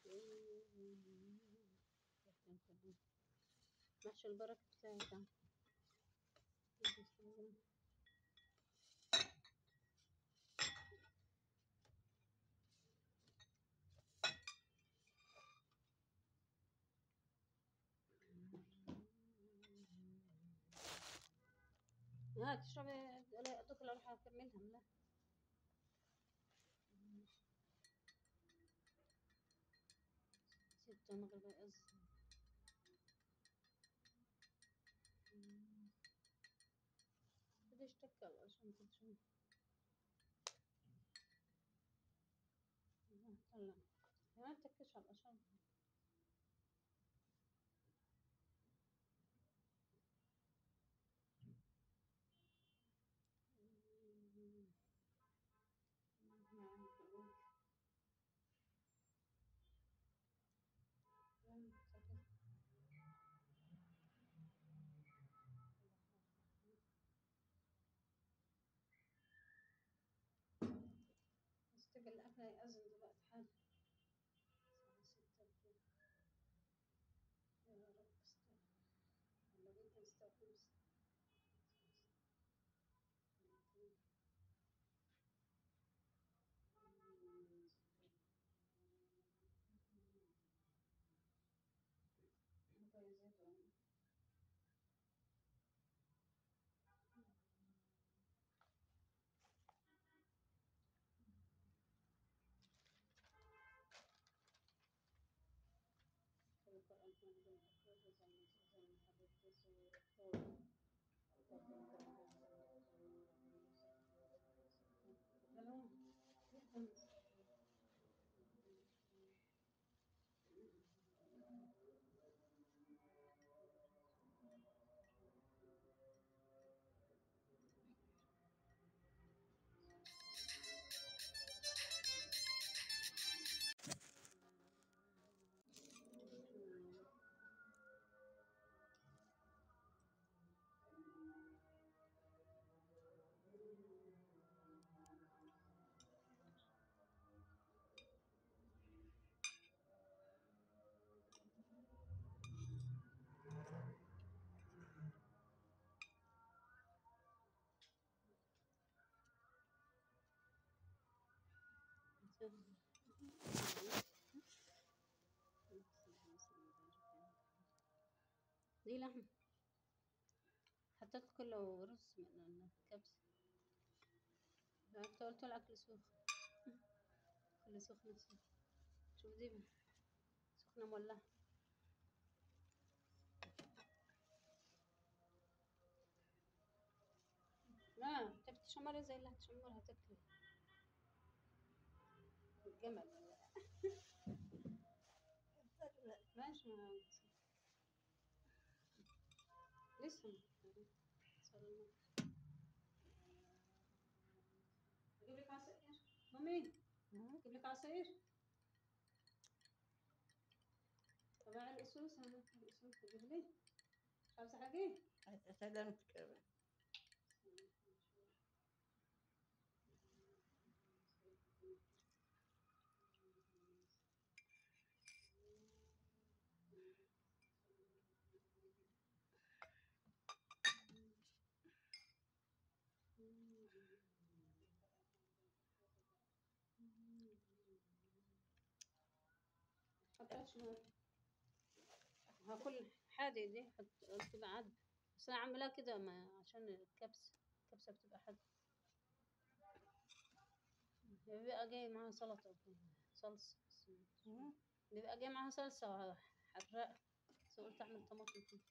محشي البركة بتاعي ده ها تشربي لا دوك اروح اكملها لا ستة المغرب يأذن بديش تكل عشان كل شوي طلع ما تكش على الأشرب استقل الأكل يأذن دلوقتي حالا الساعة ستة كده يا رب استغفر ولا بنت استغفر دي لحم حطيت كله رز من الكبسة لا انت قلت الأكل سخن كل سخن سخن شوف دي سخنة مولعة لا تبي تشمري زي اللي هتشمرها تاكلي الجمل ماشي ما لسه صار الماء. اجيب لك عصير مامي اجيب لك عصير تبع الاسوس انا الاسوس تجيب لي مش عاوزة حاجة سلامتك كمان حطيت شنو هاكل حادي دي حط تبقى عد بس انا عاملاها كده ما عشان الكبسة الكبسة بتبقى حادة بيبقى جاي معاها سلطة وكده، صلصة بيبقى جاي معاها صلصة حراقة بس قلت اعمل طماطم فيه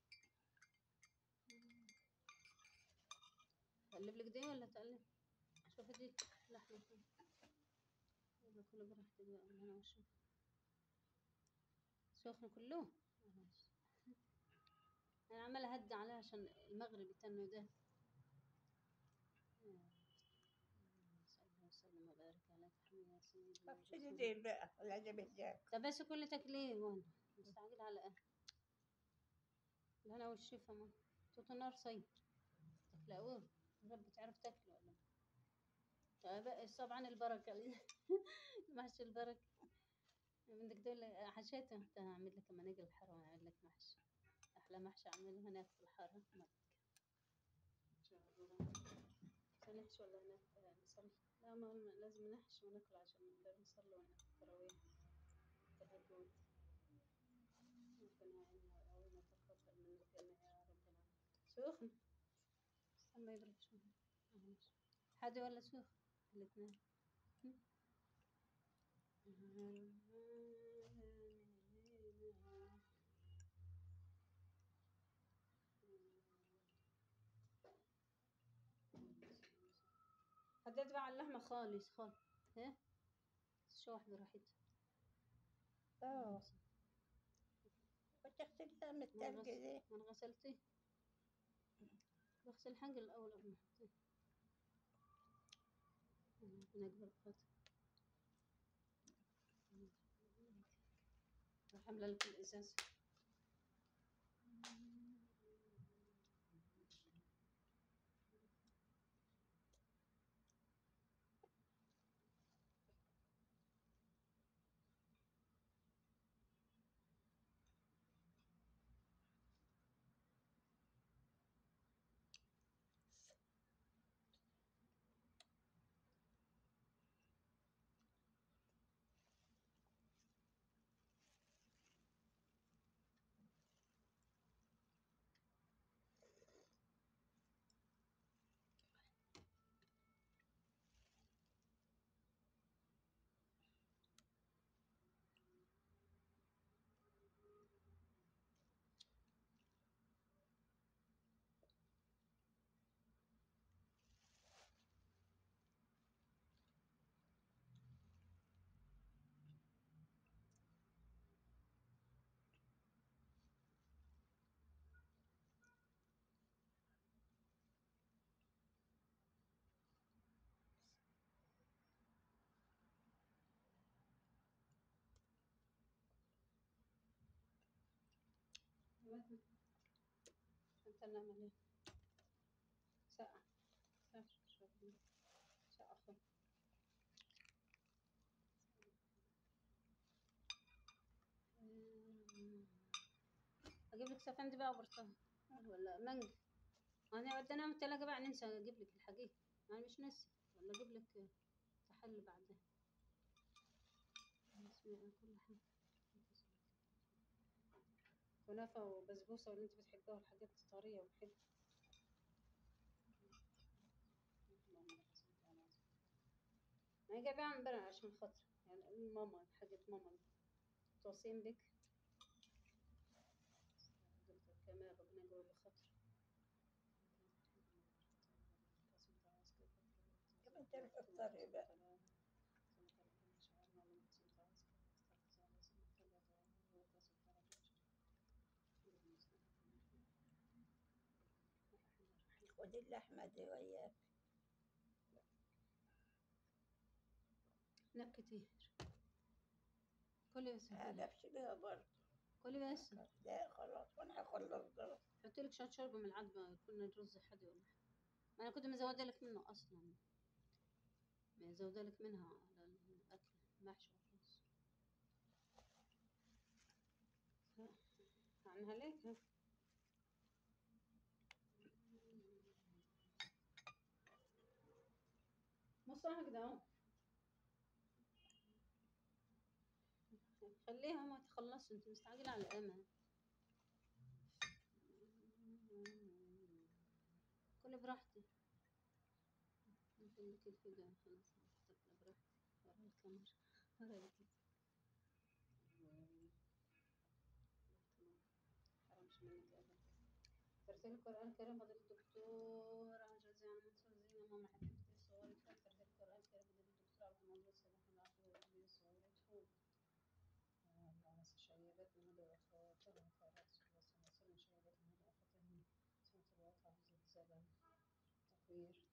تقلب لك دي ولا تقلب شوفي دي لحمة فين يبقى كله براحتك بقى اللي انا وشوف سخن كله ماشي. انا عمالة اهدي عليها عشان المغرب يتنوا ده صلى الله وسلم وبارك على تحمية يا سيدنا طب شيلي ورسولنا. ديل بقى اللي عجبك جاك طب بس كل تاكليه وانا مستعجل على ايه لا انا والشفا ما توت النار صيد تاكلوه رب تعرف تاكله ولا طيب طبعا البركة محشي البركة بدك تقول لي حشيت انت اعمل لك لما نيجي الحر واعمل لك محشي احلى محشي اعمله هناك في الحر هناك ان شاء الله نحشي ولا هناك نصلي لا ما لازم نحشي وناكل عشان نقدر نصلي وناكل التراويح التهجد ربنا يعيننا ويعاوننا وتقبل من الجميع يا رب العالمين سخن ما يبرد شوية معلش حادي ولا سخن الاثنين حددت بقى على اللحمة خالص خالص ها الشوح براحتها اه وتغسلها من ما التلج غس- دي ما أنا غسلتيه بغسل الحنجة الأول قبل ما أحطيه ربنا يقبل خاطر راح أملى لك الإزاز أنت نعمل إيه؟ ساعة ساعة شوف ساعة أخر أجيب لك سفندي بقى وبرتقال ولا مانجا أنا ودنا من التلاجة بقى ننسى أجيب لك الحقيقة أنا مش ناسي ولا أجيب لك تحل بعدها اسمي كل حاجة كنافة وبسبوسة واللي انت بتحبها والحاجات الطرية والحلوة اللهم لك الحمد على عظمتك. أنا جايباها من برا عشان خاطر يعني ماما حاجة ماما توصين بك دكتور كمال ربنا يقوي بخاطر كمان تروح تفطري بقى. خدي اللحمة دي وياك نك كتير كلي بس هذا بشيلها برضه كلي بس لا خلاص وانا هخلص ده حط لك شوية شوربة من العدبة يكون الرز حدي ولا حاجة ما أنا كنت مزودة لك منه أصلا مزودة لك منها على الأكل محشي وخلاص عنها ليك ها؟ نصها كده اهو خليها ما تخلصش انت مستعجلة على الأمل كل براحتي نخليك الفدا خلاص تاكل براحتي ورا الكاميرا ورا الكاميرا حرامش منك أبدا ترتيل القرآن الكريم فضيلة الدكتور جزيلا منصور زينة ماما حبيبتي صورت فيلم ترتيل القرآن الكريم فضيلة الدكتور عبد الموجود سلام العفو والأبي صورت فوق اللهم شيبات من هدى وخاطرهم خيرات صلى الله عليه وسلم شيبات من هدى وخاطرهم سنة الواقع بزلزال تطوير